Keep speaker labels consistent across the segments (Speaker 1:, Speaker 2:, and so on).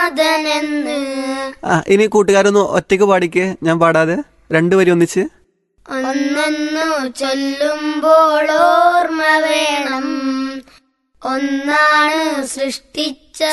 Speaker 1: നാഥനെന്ന്
Speaker 2: ആ ഇനി കൂട്ടുകാരൊന്ന് ഒറ്റയ്ക്ക് പാടിക്ക് ഞാൻ പാടാതെ രണ്ടു വരി ഒന്നിച്ച്
Speaker 1: ഒന്നെന്നു ചൊല്ലുമ്പോൾ ഓർമ്മ വേണം ഒന്നാണ് സൃഷ്ടിച്ച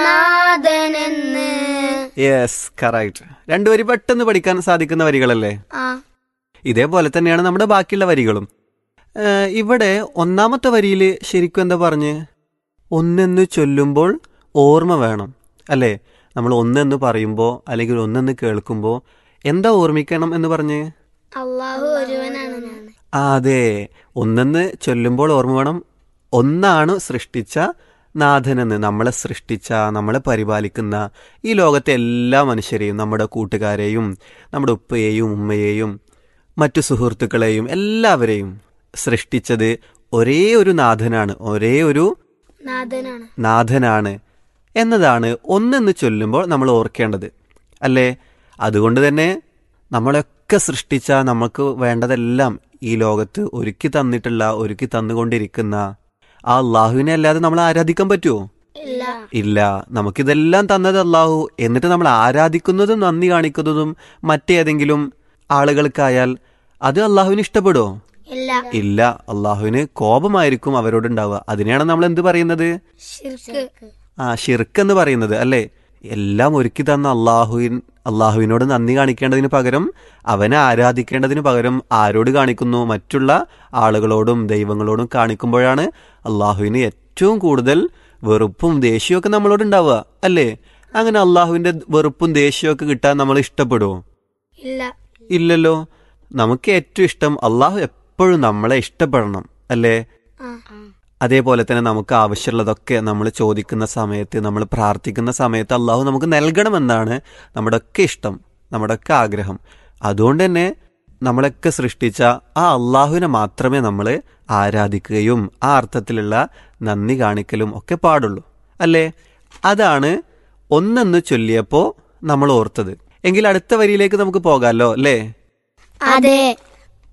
Speaker 1: നാഥനെന്ന്
Speaker 2: യെസ് കറക്റ്റ് രണ്ടു വരി പെട്ടെന്ന് പഠിക്കാൻ സാധിക്കുന്ന വരികളല്ലേ
Speaker 1: ആ
Speaker 2: ഇതേപോലെ തന്നെയാണ് നമ്മുടെ ബാക്കിയുള്ള വരികളും ഏഹ് ഇവിടെ ഒന്നാമത്തെ വരിയിൽ ശരിക്കും എന്താ പറഞ്ഞ് ഒന്നെന്ന് ചൊല്ലുമ്പോൾ ഓർമ്മ വേണം അല്ലേ നമ്മൾ ഒന്നെന്ന് പറയുമ്പോൾ അല്ലെങ്കിൽ ഒന്നെന്ന് കേൾക്കുമ്പോൾ എന്താ ഓർമ്മിക്കണം എന്ന് പറഞ്ഞ്
Speaker 1: അള്ളാഹു ഒരുവനാണ്
Speaker 2: ആ അതെ ഒന്നെന്ന് ചൊല്ലുമ്പോൾ ഓർമ്മ വേണം ഒന്നാണ് സൃഷ്ടിച്ച നാഥനെന്ന് നമ്മളെ സൃഷ്ടിച്ച നമ്മളെ പരിപാലിക്കുന്ന ഈ ലോകത്തെ എല്ലാ മനുഷ്യരെയും നമ്മുടെ കൂട്ടുകാരെയും നമ്മുടെ ഉപ്പയെയും ഉമ്മയെയും മറ്റു സുഹൃത്തുക്കളെയും എല്ലാവരെയും സൃഷ്ടിച്ചത് ഒരേ ഒരു നാഥനാണ് ഒരേ ഒരു
Speaker 1: നാഥനാണ്
Speaker 2: നാഥനാണ് എന്നതാണ് ഒന്നെന്ന് ചൊല്ലുമ്പോൾ നമ്മൾ ഓർക്കേണ്ടത് അല്ലേ അതുകൊണ്ട് തന്നെ നമ്മളെയൊക്കെ സൃഷ്ടിച്ച നമുക്ക് വേണ്ടതെല്ലാം ഈ ലോകത്ത് ഒരുക്കി തന്നിട്ടുള്ള ഒരുക്കി തന്നുകൊണ്ടിരിക്കുന്ന ആ അള്ളാഹുവിനെ അല്ലാതെ നമ്മൾ ആരാധിക്കാൻ പറ്റുമോ
Speaker 1: ഇല്ല
Speaker 2: ഇല്ല നമുക്കിതെല്ലാം തന്നത് അള്ളാഹു എന്നിട്ട് നമ്മൾ ആരാധിക്കുന്നതും നന്ദി കാണിക്കുന്നതും മറ്റേതെങ്കിലും ആളുകൾക്കായാൽ അത് അള്ളാഹുവിന് ഇഷ്ടപ്പെടുമോ
Speaker 1: ഇല്ല
Speaker 2: ഇല്ല അള്ളാഹുവിന് കോപമായിരിക്കും അവരോടുണ്ടാവുക അതിനെയാണ് നമ്മൾ എന്ത് പറയുന്നത്
Speaker 1: ശിർക്ക്
Speaker 2: ആ ഷിർക്ക് എന്ന് പറയുന്നത് അല്ലേ എല്ലാം ഒരുക്കി തന്ന അള്ളാഹുവിൻ അള്ളാഹുവിനോട് നന്ദി കാണിക്കേണ്ടതിന് പകരം അവനെ ആരാധിക്കേണ്ടതിന് പകരം ആരോട് കാണിക്കുന്നു മറ്റുള്ള ആളുകളോടും ദൈവങ്ങളോടും കാണിക്കുമ്പോഴാണ് അള്ളാഹുവിന് ഏറ്റവും കൂടുതൽ വെറുപ്പും ദേഷ്യവും ഒക്കെ നമ്മളോട് ഉണ്ടാവുക അല്ലേ അങ്ങനെ അള്ളാഹുവിന്റെ വെറുപ്പും ദേഷ്യവും ഒക്കെ കിട്ടാൻ നമ്മൾ ഇഷ്ടപ്പെടുമോ
Speaker 1: ഇല്ല
Speaker 2: ഇല്ലല്ലോ നമുക്ക് ഏറ്റവും ഇഷ്ടം അള്ളാഹു എപ്പോഴും നമ്മളെ ഇഷ്ടപ്പെടണം അല്ലേ
Speaker 1: ആ
Speaker 2: അതേപോലെ തന്നെ നമുക്ക് ആവശ്യമുള്ളതൊക്കെ നമ്മൾ ചോദിക്കുന്ന സമയത്ത് നമ്മൾ പ്രാർത്ഥിക്കുന്ന സമയത്ത് അള്ളാഹു നമുക്ക് നൽകണമെന്നാണ് നമ്മുടെ ഒക്കെ ഇഷ്ടം നമ്മുടെ ഒക്കെ ആഗ്രഹം അതുകൊണ്ട് തന്നെ നമ്മളൊക്കെ സൃഷ്ടിച്ച ആ അള്ളാഹുവിനെ മാത്രമേ നമ്മൾ ആരാധിക്കുകയും ആ അർത്ഥത്തിലുള്ള നന്ദി കാണിക്കലും ഒക്കെ പാടുള്ളൂ അല്ലേ അതാണ് ഒന്നെന്ന് ചൊല്ലിയപ്പോൾ നമ്മൾ ഓർത്തത് എങ്കിൽ അടുത്ത വരിയിലേക്ക് നമുക്ക് പോകാമല്ലോ അല്ലേ
Speaker 1: അതെ